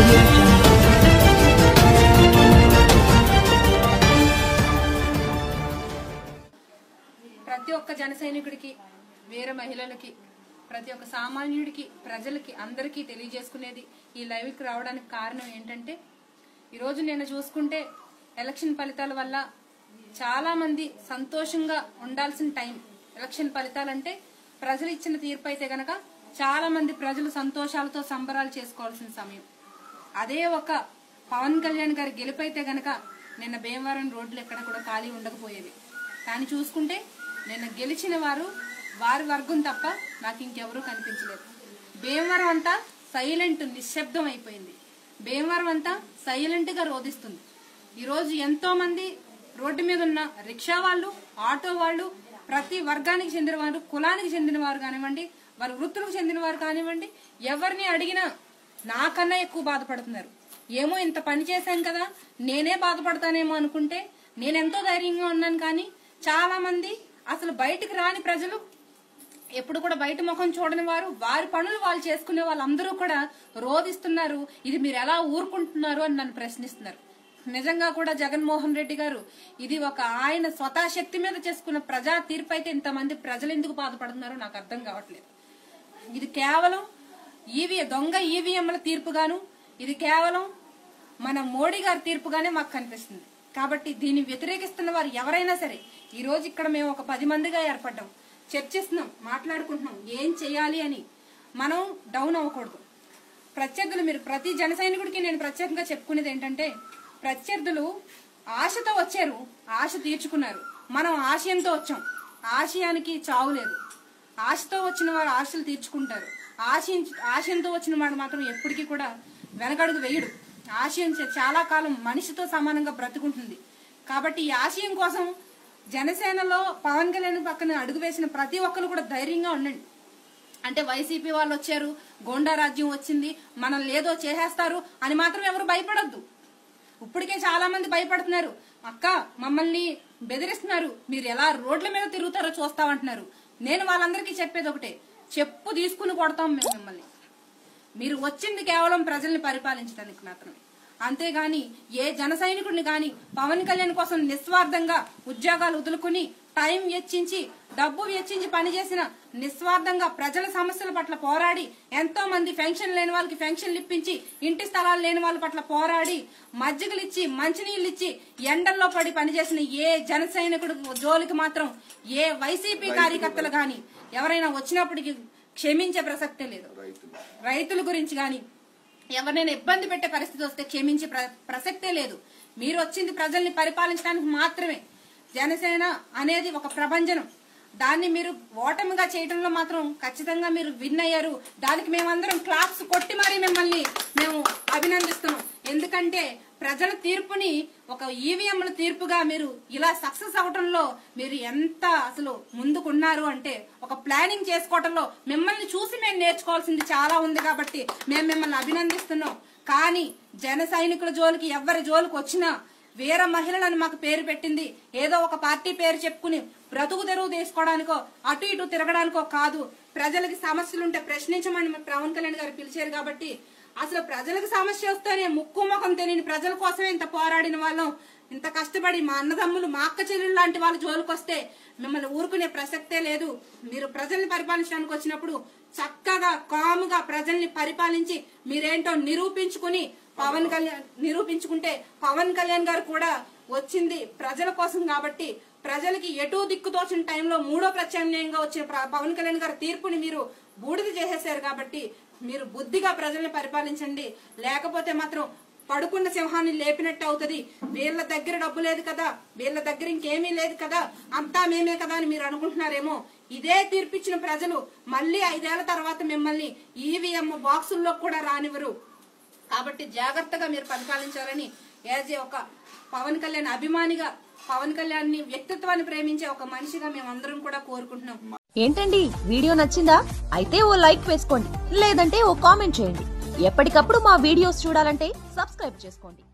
audio jungle. ప్రతి ఒక్క జన సైనికుడికి వీర మహిళలకి ప్రతి ఒక్క సామాన్యుడికి ప్రజలకి అందరికీ తెలియజేసుకునేది ఈ లైవ్కి రావడానికి కారణం ఏంటంటే ఈరోజు నేను చూసుకుంటే ఎలక్షన్ ఫలితాల వల్ల చాలా మంది సంతోషంగా ఉండాల్సిన టైం ఎలక్షన్ ఫలితాలంటే ప్రజలు ఇచ్చిన తీర్పు అయితే గనక చాలా మంది ప్రజలు సంతోషాలతో సంబరాలు చేసుకోవాల్సిన సమయం అదే ఒక పవన్ కళ్యాణ్ గారి గెలుపైతే గనక నిన్న భీమవరం రోడ్లు ఎక్కడ కూడా ఖాళీ ఉండకపోయేవి కానీ చూసుకుంటే నిన్న గెలిచిన వారు వారి వర్గం తప్ప నాకు ఇంకెవరూ కనిపించలేదు భీమవరం అంతా సైలెంట్ నిశ్శబ్దం అయిపోయింది భీమవరం అంతా సైలెంట్ గా రోధిస్తుంది ఈరోజు ఎంతో మంది రోడ్డు మీద ఉన్న రిక్షా వాళ్ళు ఆటో వాళ్ళు ప్రతి వర్గానికి చెందిన వారు కులానికి చెందిన వారు కానివ్వండి వారి వృత్తులకు చెందిన వారు కానివ్వండి ఎవరిని అడిగినా నాకన్నా ఎక్కువ బాధపడుతున్నారు ఏమో ఇంత పని చేశాను కదా నేనే బాధపడతానేమో అనుకుంటే నేనెంతో ధైర్యంగా ఉన్నాను కానీ చాలా మంది అసలు బయటికి రాని ప్రజలు ఎప్పుడు కూడా బయట ముఖం చూడని వారు వారి పనులు వాళ్ళు చేసుకునే వాళ్ళందరూ కూడా రోధిస్తున్నారు ఇది మీరు ఎలా ఊరుకుంటున్నారు అని నన్ను ప్రశ్నిస్తున్నారు నిజంగా కూడా జగన్మోహన్ రెడ్డి గారు ఇది ఒక ఆయన స్వతः శక్తి మీద చేసుకున్న ప్రజా తీర్పు అయితే ఇంతమంది ప్రజలు ఎందుకు బాధపడుతున్నారో నాకు అర్థం కావట్లేదు ఇది కేవలం ఈవీ దొంగ ఈవీఎంల తీర్పుగాను ఇది కేవలం మన మోడీ గారి తీర్పుగానే మాకు కనిపిస్తుంది కాబట్టి దీన్ని వ్యతిరేకిస్తున్న వారు ఎవరైనా సరే ఈ రోజు ఇక్కడ మేము ఒక పది మందిగా ఏర్పడ్డాం చర్చిస్తున్నాం మాట్లాడుకుంటున్నాం ఏం చేయాలి అని మనం డౌన్ అవ్వకూడదు ప్రత్యర్థులు మీరు ప్రతి జన సైనికుడికి నేను ప్రత్యేకంగా చెప్పుకునేది ఏంటంటే ప్రత్యర్థులు ఆశతో వచ్చారు ఆశ తీర్చుకున్నారు మనం ఆశయంతో వచ్చాం ఆశయానికి చావు లేదు ఆశతో వచ్చిన వారు ఆశలు తీర్చుకుంటారు ఆశయం ఆశయంతో వచ్చిన వాడు మాత్రం ఎప్పటికీ కూడా వెనకడుగు వేయడు ఆశయం చే- చాలా కాలం మనిషితో సమానంగా బ్రతుకుంటుంది కాబట్టి ఈ ఆశయం కోసం జనసేనలో పవన్ కళ్యాణ్ పక్కన అడుగు వేసిన ప్రతి ఒక్కరు కూడా ధైర్యంగా ఉండండి అంటే వైసీపీ వాళ్ళు వచ్చారు గోండా రాజ్యం వచ్చింది మనల్ని ఏదో చేసేస్తారు అని మాత్రం ఎవరు భయపడొద్దు ఇప్పటికే చాలా మంది భయపడుతున్నారు అక్క మమ్మల్ని బెదిరిస్తున్నారు మీరు ఎలా రోడ్ల మీద తిరుగుతారో చూస్తామంటున్నారు నేను వాళ్ళందరికీ చెప్పేది ఒకటే చెప్పు తీసుకుని కొడతాం మేము మిమ్మల్ని మీరు వచ్చింది కేవలం ప్రజల్ని పరిపాలించడానికి మాత్రమే అంతేగాని ఏ జన సైనికుడిని గాని పవన్ కళ్యాణ్ కోసం నిస్వార్థంగా ఉద్యోగాలు వదులుకుని టైం వెచ్చించి డబ్బు వెచ్చించి పనిచేసిన నిస్వార్థంగా ప్రజల సమస్యల పట్ల పోరాడి ఎంతో మంది పెన్షన్ లేని వాళ్ళకి పెన్షన్లు ఇప్పించి ఇంటి స్థలాలు లేని వాళ్ళ పట్ల పోరాడి మజ్జిగలు ఇచ్చి మంచినీళ్ళు ఇచ్చి ఎండల్లో పడి పనిచేసిన ఏ జన సైనికుడు జోలికి మాత్రం ఏ వైసీపీ కార్యకర్తలు గాని ఎవరైనా వచ్చినప్పటికీ క్షమించే ప్రసక్తే లేదు రైతుల గురించి గాని ఎవరినైనా ఇబ్బంది పెట్టే పరిస్థితి వస్తే క్షమించే ప్ర- ప్రసక్తే లేదు మీరు వచ్చింది ప్రజల్ని పరిపాలించడానికి మాత్రమే జనసేన అనేది ఒక ప్రభంజనం దాన్ని మీరు ఓటమిగా చేయడంలో మాత్రం ఖచ్చితంగా మీరు విన్ అయ్యారు దానికి మేమందరం క్లాప్స్ కొట్టి మరీ మిమ్మల్ని మేము అభినందిస్తున్నాం ఎందుకంటే ప్రజల తీర్పుని ఒక ఈవీఎంల తీర్పుగా మీరు ఇలా సక్సెస్ అవటంలో మీరు ఎంత అసలు ముందుకున్నారు అంటే ఒక ప్లానింగ్ చేసుకోవటంలో మిమ్మల్ని చూసి మేము నేర్చుకోవాల్సింది చాలా ఉంది కాబట్టి మేము మిమ్మల్ని అభినందిస్తున్నాం కానీ జన సైనికుల జోలికి ఎవరి జోలికి వచ్చినా వీర మహిళలని మాకు పేరు పెట్టింది ఏదో ఒక పార్టీ పేరు చెప్పుకుని బ్రతుకు తెరువు తీసుకోవడానికో అటు ఇటు తిరగడానికో కాదు ప్రజలకి సమస్యలుంటే ప్రశ్నించమని మన పవన్ కళ్యాణ్ గారు పిలిచారు కాబట్టి అసలు ప్రజలకు సమస్య వస్తేనే ముక్కు ముఖం తెలియని ప్రజల కోసమే ఇంత పోరాడిన వాళ్ళం ఇంత కష్టపడి మా అన్నదమ్ములు మా అక్క చెల్లెలు లాంటి వాళ్ళ జోలికి వస్తే మిమ్మల్ని ఊరుకునే ప్రసక్తే లేదు మీరు ప్రజల్ని పరిపాలించడానికి వచ్చినప్పుడు చక్కగా కాముగా ప్రజల్ని పరిపాలించి మీరేంటో నిరూపించుకుని పవన్ కళ్యాణ్ నిరూపించుకుంటే పవన్ కళ్యాణ్ గారు కూడా వచ్చింది ప్రజల కోసం కాబట్టి ప్రజలకి ఎటు దిక్కు తోచిన టైంలో మూడో ప్రత్యామ్నాయంగా వచ్చిన ప్ర- పవన్ కళ్యాణ్ గారి తీర్పుని మీరు బూడిద చేసేశారు కాబట్టి మీరు బుద్ధిగా ప్రజల్ని పరిపాలించండి లేకపోతే మాత్రం పడుకున్న సింహాన్ని లేపినట్టు అవుతుంది వీళ్ళ దగ్గర డబ్బు లేదు కదా వీళ్ళ దగ్గర ఇంకేమీ లేదు కదా అంతా మేమే కదా అని మీరు అనుకుంటున్నారేమో ఇదే తీర్పిచ్చిన ప్రజలు మళ్ళీ ఐదేళ్ల తర్వాత మిమ్మల్ని ఈవీఎం బాక్సుల్లో కూడా రానివ్వరు కాబట్టి జాగ్రత్తగా మీరు పరిపాలించాలని యాజ్ ఏ ఒక పవన్ కళ్యాణ్ అభిమానిగా పవన్ కళ్యాణ్ ని వ్యక్తిత్వాన్ని ప్రేమించే ఒక మనిషిగా మేమందరం కూడా కోరుకుంటున్నాం ఏంటండి వీడియో నచ్చిందా అయితే ఓ లైక్ వేసుకోండి లేదంటే ఓ కామెంట్ చేయండి ఎప్పటికప్పుడు మా వీడియోస్ చూడాలంటే సబ్స్క్రైబ్ చేసుకోండి